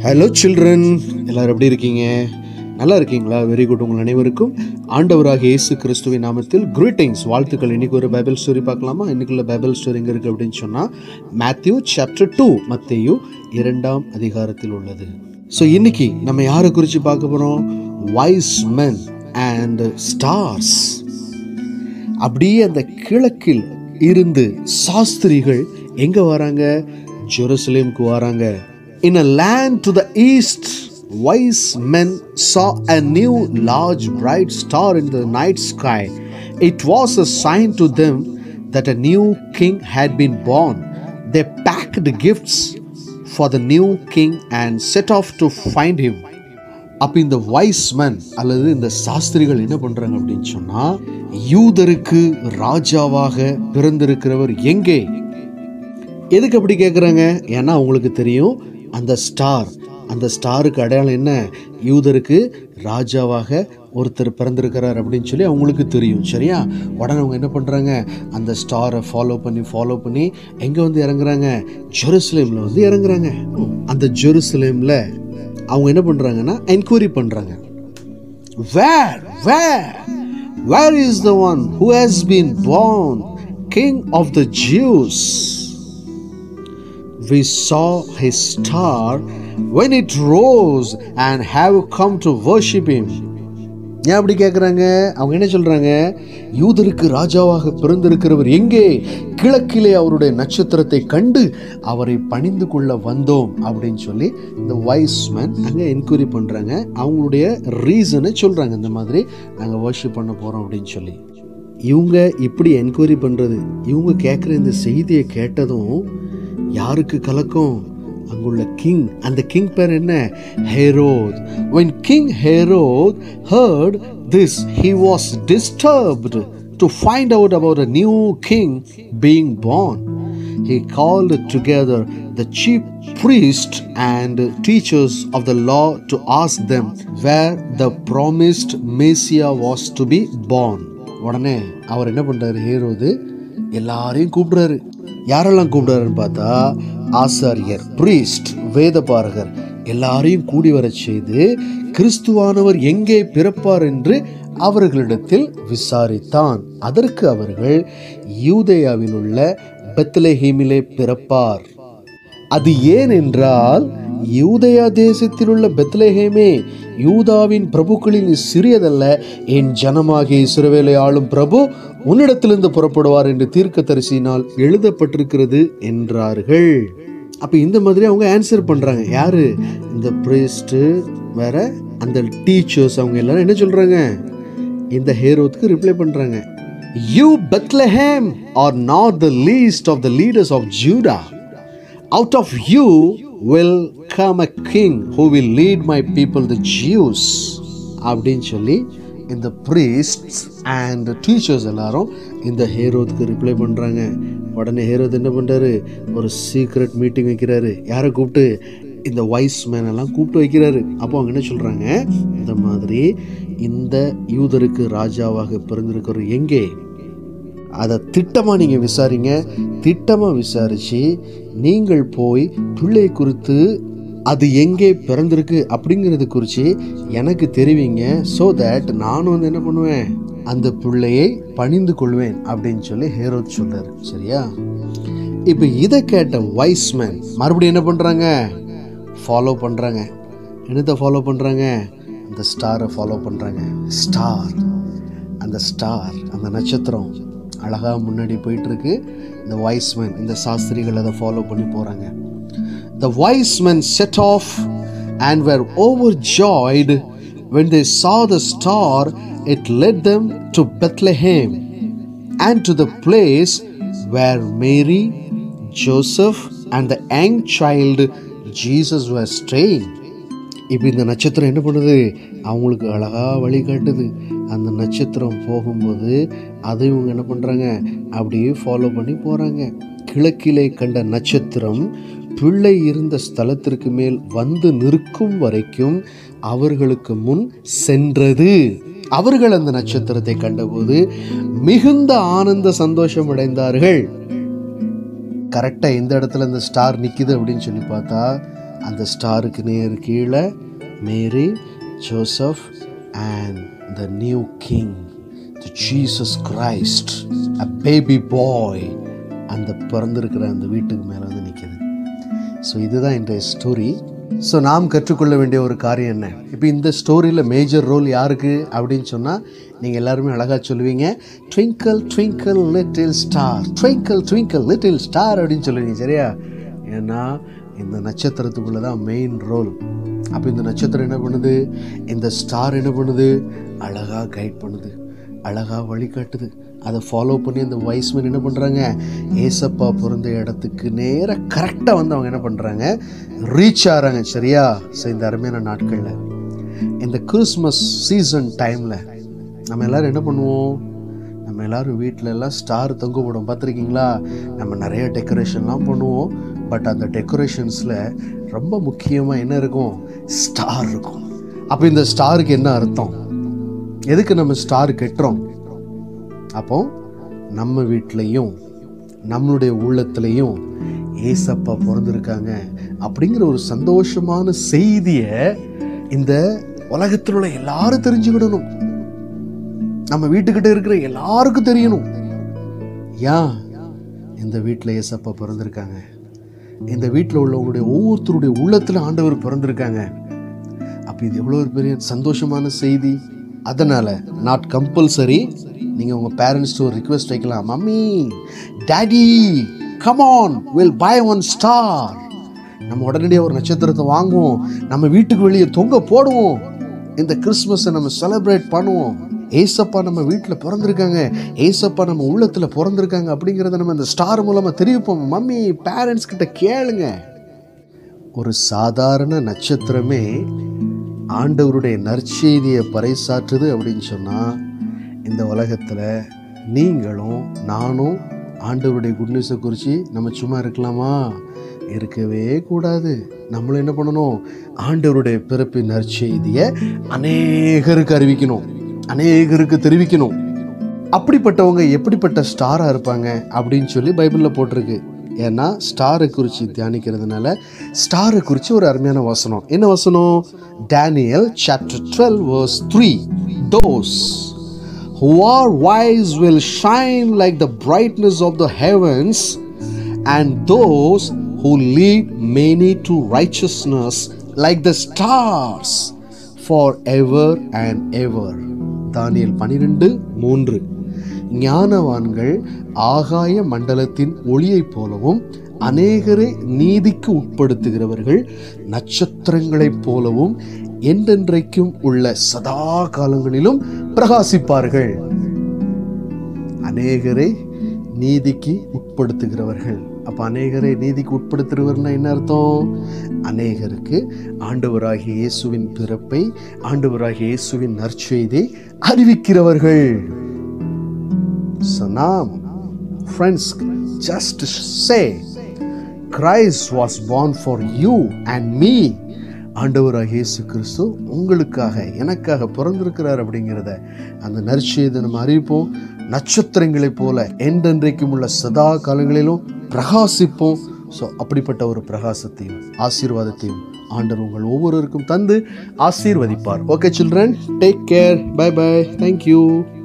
Hello children எல்லாரும் எப்படி இருக்கீங்க நல்லா இருக்கீங்களா வெரி குட் உங்கள் அனைவருக்கும் ஆண்டவராக இயேசு கிறிஸ்துவின் நாமத்தில் கிரீட்டிங்ஸ் வாழ்த்துக்கள் இன்னைக்கு ஒரு பைபிள் ஸ்டோரி பார்க்கலாமா இன்னைக்குள்ள பைபிள் ஸ்டோரி எங்கே இருக்குது அப்படின்னு சொன்னால் மேத்யூ சாப்டர் டூ மத்தேயு இரண்டாம் அதிகாரத்தில் உள்ளது ஸோ இன்னைக்கு நம்ம யாரை குறித்து பார்க்க போகிறோம் வைஸ் மென் அண்ட் ஸ்டார்ஸ் அப்படியே அந்த கிழக்கில் இருந்து சாஸ்திரிகள் எங்க வராங்க ஜெருசலேமுக்கு வராங்க இன் a land to the east wise men saw a new large bright star in the night sky it was a sign to them that a new king had been born they packed gifts for the new king and set off to find him அப்போ இந்த wise man அல்லது இந்த சாஸ்திரிகள் என்ன பண்றாங்க அப்படின்னு சொன்னா யூதருக்கு ராஜாவாக பிறந்திருக்கிறவர் எங்கே எதுக்கு அப்படி கேட்குறாங்க ஏன்னா அவங்களுக்கு தெரியும் அந்த ஸ்டார் அந்த ஸ்டாருக்கு அடையாளம் என்ன யூதருக்கு ராஜாவாக ஒருத்தர் பிறந்திருக்கிறார் அப்படின்னு சொல்லி அவங்களுக்கு தெரியும் சரியா உடனே அவங்க என்ன பண்ணுறாங்க அந்த ஸ்டாரை ஃபாலோ பண்ணி ஃபாலோ பண்ணி எங்கே வந்து இறங்குறாங்க ஜெருசலேமில் வந்து இறங்குறாங்க அந்த ஜெருசலேமில் அவங்க என்ன பண்ணுறாங்கன்னா என்கொயரி பண்ணுறாங்க where where where is the one who has been born king of the Jews we saw his star when it rose and have come to worship him ஏன் அப்படி கேட்குறாங்க அவங்க என்ன சொல்கிறாங்க யூதருக்கு ராஜாவாக பிறந்திருக்கிறவர் எங்கே கிழக்கிலே அவருடைய நட்சத்திரத்தை கண்டு அவரை பணிந்து கொள்ள வந்தோம் அப்படின்னு சொல்லி இந்த வைஸ் மேன் அங்கே என்கொயரி பண்ணுறாங்க அவங்களுடைய ரீசனை சொல்கிறாங்க இந்த மாதிரி நாங்கள் வர்ஷிப் பண்ண போகிறோம் அப்படின்னு சொல்லி இவங்க இப்படி என்கொயரி பண்ணுறது இவங்க கேட்குற இந்த செய்தியை கேட்டதும் யாருக்கு கலக்கம் அங்குள்ள கிங் அந்த கிங் பேர் என்ன ஹேரோத் when king herod heard this he was disturbed to find out about a new king being born he called together the chief priests and teachers of the law to ask them where the promised messiah was to be born உடனே அவர் என்ன பண்றாரு ஹேரோது எல்லாரையும் கூப்பிடுறாரு யாரெல்லாம் கூப்பிடுறாருன்னு பார்த்தா ஆசாரியர் priest வேதபாரகர் எல்லாரையும் கூடி வரச் செய்து கிறிஸ்துவானவர் எங்கே பிறப்பார் என்று அவர்களிடத்தில் விசாரித்தான் அதற்கு அவர்கள் யூதேயாவில் உள்ள பெத்லஹேமிலே பிறப்பார் அது ஏன் என்றால் யூதயா தேசத்தில் உள்ள பெத்லஹேமே யூதாவின் பிரபுக்களில் நீ சிறியதல்ல என் ஜனமாகிய இஸ்ரவேலை ஆளும் பிரபு உன்னிடத்திலிருந்து புறப்படுவார் என்று தீர்க்கதரிசியினால் எழுதப்பட்டிருக்கிறது என்றார்கள் அப்ப இந்த மாதிரி அவங்க ஆன்சர் பண்றாங்க யாரு இந்த பிரீஸ்ட் வேற அந்த டீச்சர்ஸ் அவங்க எல்லாரும் என்ன சொல்றாங்க இந்த ஹேரோத்துக்கு ரிப்ளை பண்றாங்க you Bethlehem are not the least of the leaders of Judah out of you will come a king who will lead my people the Jews அப்படின்னு சொல்லி இந்த priests and டீச்சர்ஸ் எல்லாரும் இந்த ஹேரோத்துக்கு ரிப்ளை பண்ணுறாங்க உடனே ஹேரோத் என்ன பண்ணுறாரு ஒரு சீக்ரெட் மீட்டிங் வைக்கிறாரு யாரை கூப்பிட்டு இந்த வைஸ் மேன் எல்லாம் கூப்பிட்டு வைக்கிறாரு அப்போ அவங்க என்ன சொல்கிறாங்க இந்த மாதிரி இந்த யூதருக்கு ராஜாவாக பிறந்திருக்கிற எங்கே அதை திட்டமாக நீங்கள் விசாரிங்க திட்டமாக விசாரித்து நீங்கள் போய் பிள்ளை குறித்து அது எங்கே பிறந்திருக்கு அப்படிங்கிறது குறித்து எனக்கு தெரிவிங்க ஸோ தட் நானும் வந்து என்ன பண்ணுவேன் அந்த பிள்ளையை பணிந்து கொள்வேன் அப்படின்னு சொல்லி ஹேரோத் சொல்றாரு சரியா இப்போ இதை கேட்ட வைஸ் மேன் மறுபடியும் என்ன பண்ணுறாங்க ஃபாலோ பண்ணுறாங்க என்னத்தை ஃபாலோ பண்ணுறாங்க அந்த ஸ்டாரை ஃபாலோ பண்ணுறாங்க ஸ்டார் அந்த ஸ்டார் அந்த நட்சத்திரம் அழகாக முன்னாடி போயிட்டுருக்கு இந்த வாய்ஸ்மேன் இந்த சாஸ்திரிகள் அதை ஃபாலோ பண்ணி போகிறாங்க the wise men set off and were overjoyed when they saw the star it led them to bethlehem and to the place where mary joseph and the young child jesus were staying இப்போ இந்த நட்சத்திரம் என்ன பண்ணுது அவங்களுக்கு அழகாக வழி காட்டுது அந்த நட்சத்திரம் போகும்போது அதை இவங்க என்ன பண்ணுறாங்க அப்படியே ஃபாலோ பண்ணி போகிறாங்க கிழக்கிலே கண்ட நட்சத்திரம் பிள்ளை இருந்த ஸ்தலத்திற்கு மேல் வந்து நிற்கும் வரைக்கும் அவர்களுக்கு முன் சென்றது அவர்கள் அந்த நட்சத்திரத்தை கண்டபோது மிகுந்த ஆனந்த சந்தோஷம் அடைந்தார்கள் கரெக்டாக எந்த இடத்துல இந்த ஸ்டார் நிற்கிது அப்படின்னு சொல்லி பார்த்தா அந்த ஸ்டாருக்கு நேர் கீழே Mary Joseph and the new king Jesus Christ a baby boy அந்த பிறந்திருக்கிற அந்த வீட்டுக்கு மேலே வந்து நிற்கிது ஸோ இதுதான் இன்றைய ஸ்டோரி ஸோ நாம் கற்றுக்கொள்ள வேண்டிய ஒரு காரியம் என்ன இப்போ இந்த ஸ்டோரியில் மேஜர் ரோல் யாருக்கு அப்படின்னு சொன்னால் நீங்கள் எல்லாருமே அழகாக சொல்லுவீங்க twinkle twinkle little star twinkle twinkle little star அப்படின்னு சொல்லுவீங்க சரியா ஏன்னா இந்த நட்சத்திரத்துக்குள்ளே தான் மெயின் ரோல் அப்போ இந்த நட்சத்திரம் என்ன பண்ணுது இந்த ஸ்டார் என்ன பண்ணுது அழகாக கைட் பண்ணுது அழகாக வழிகாட்டுது அதை ஃபாலோ பண்ணி அந்த வைஸ்மேன் என்ன பண்ணுறாங்க ஏசப்பா பிறந்த இடத்துக்கு நேராக கரெக்டாக வந்து அவங்க என்ன பண்ணுறாங்க ரீச் ஆகிறாங்க சரியா ஸோ இந்த அருமையான நாட்களில் இந்த கிறிஸ்மஸ் சீசன் டைமில் நம்ம எல்லோரும் என்ன பண்ணுவோம் நம்ம எல்லோரும் வீட்டில எல்லாம் ஸ்டார் தொங்க போடும் பார்த்துருக்கீங்களா நம்ம நிறைய டெக்கரேஷன்லாம் பண்ணுவோம் பட் அந்த டெக்கரேஷன்ஸில் ரொம்ப முக்கியமாக என்ன இருக்கும் ஸ்டார் இருக்கும் அப்போ இந்த ஸ்டாருக்கு என்ன அர்த்தம் எதுக்கு நம்ம ஸ்டார் கெட்டுறோம் அப்போ நம்ம வீட்லேயும் நம்மளுடைய உள்ளத்துலேயும் ஏசப்பா பிறந்திருக்காங்க அப்படிங்கிற ஒரு சந்தோஷமான செய்தியை இந்த உலகத்தில் உள்ள எல்லாரும் தெரிஞ்சுக்கிடணும் நம்ம வீட்டுக்கிட்ட இருக்கிற எல்லாருக்கும் தெரியணும் ஏன் இந்த வீட்டில் ஏசப்பா பிறந்திருக்காங்க இந்த வீட்டில் உள்ளவங்களுடைய ஒவ்வொருத்தருடைய உள்ளத்தில் ஆண்டவர் பிறந்திருக்காங்க அப்போ இது எவ்வளோ ஒரு பெரிய சந்தோஷமான செய்தி அதனால் நாட் கம்பல்சரி நீங்கள் உங்கள் பேரண்ட்ஸ்ட்டு ஒரு ரிக்வெஸ்ட் வைக்கலாம் mummy daddy come on will buy one star நம்ம உடனடியாக ஒரு நட்சத்திரத்தை வாங்குவோம் நம்ம வீட்டுக்கு வெளியே தொங்க போடுவோம் இந்த கிறிஸ்மஸை நம்ம செலிப்ரேட் பண்ணுவோம் ஏசப்பா நம்ம வீட்டில் பிறந்திருக்காங்க ஏசப்பா நம்ம உள்ளத்தில் பிறந்திருக்காங்க அப்படிங்கிறத நம்ம இந்த ஸ்டார் மூலமாக தெரிவிப்போம் மம்மி பேரண்ட்ஸ் கிட்ட கேளுங்க ஒரு சாதாரண நட்சத்திரமே ஆண்டவருடைய நற்செய்தியை பறைசாற்றுது அப்படின்னு சொன்னால் இந்த உலகத்தில் நீங்களும் நானும் ஆண்டவருடைய குட்னஸை குறித்து நம்ம சும்மா இருக்கலாமா இருக்கவே கூடாது நம்மளும் என்ன பண்ணணும் ஆண்டவருடைய பிறப்பின் நற்செய்தியை அநேகருக்கு அறிவிக்கணும் அநேகருக்கு தெரிவிக்கணும் அப்படிப்பட்டவங்க எப்படிப்பட்ட ஸ்டாராக இருப்பாங்க அப்படின்னு சொல்லி பைபிளில் போட்டிருக்கு ஏன்னா ஸ்டாரை குறித்து தியானிக்கிறதுனால ஸ்டாரை குறித்து ஒரு அருமையான வசனம் என்ன வசனம் Daniel chapter twelve verse three those who are wise will shine like the brightness of the heavens, and those who lead many to righteousness like the stars forever and ever. தானியல் பனிரெண்டு மூன்று ஞானவான்கள் ஆகாய மண்டலத்தின் ஒளியைப் போலவும் அநேகரை நீதிக்கு உட்படுத்துகிறவர்கள் நட்சத்திரங்களைப் போலவும் என்றென்றைக்கும் உள்ள சதா காலங்களிலும் பிரகாசிப்பார்கள் அநேகரை நீதிக்கு உட்படுத்துகிறவர்கள் அப்ப அநேகரை நீதிக்கு உட்படுத்துகிறவர்னா என்ன அர்த்தம் அநேகருக்கு ஆண்டவராகிய இயேசுவின் பிறப்பை ஆண்டவராகிய இயேசுவின் நற்செய்தியை அறிவிக்கிறவர்கள் So now, friends, just to say, Christ was born for you and me. ஆண்டவராக இயேசு கிறிஸ்து உங்களுக்காக எனக்காக பிறந்திருக்கிறார் அப்படிங்கிறத அந்த நற்செய்தை நம்ம அறிவிப்போம் நட்சத்திரங்களைப் போல என்றென்றைக்கும் உள்ள சதா காலங்களிலும் பிரகாசிப்போம் ஸோ அப்படிப்பட்ட ஒரு பிரகாசத்தையும் ஆசீர்வாதத்தையும் ஆண்டவர் உங்கள் ஒவ்வொருவருக்கும் தந்து ஆசீர்வதிப்பார் okay children take care bye bye thank you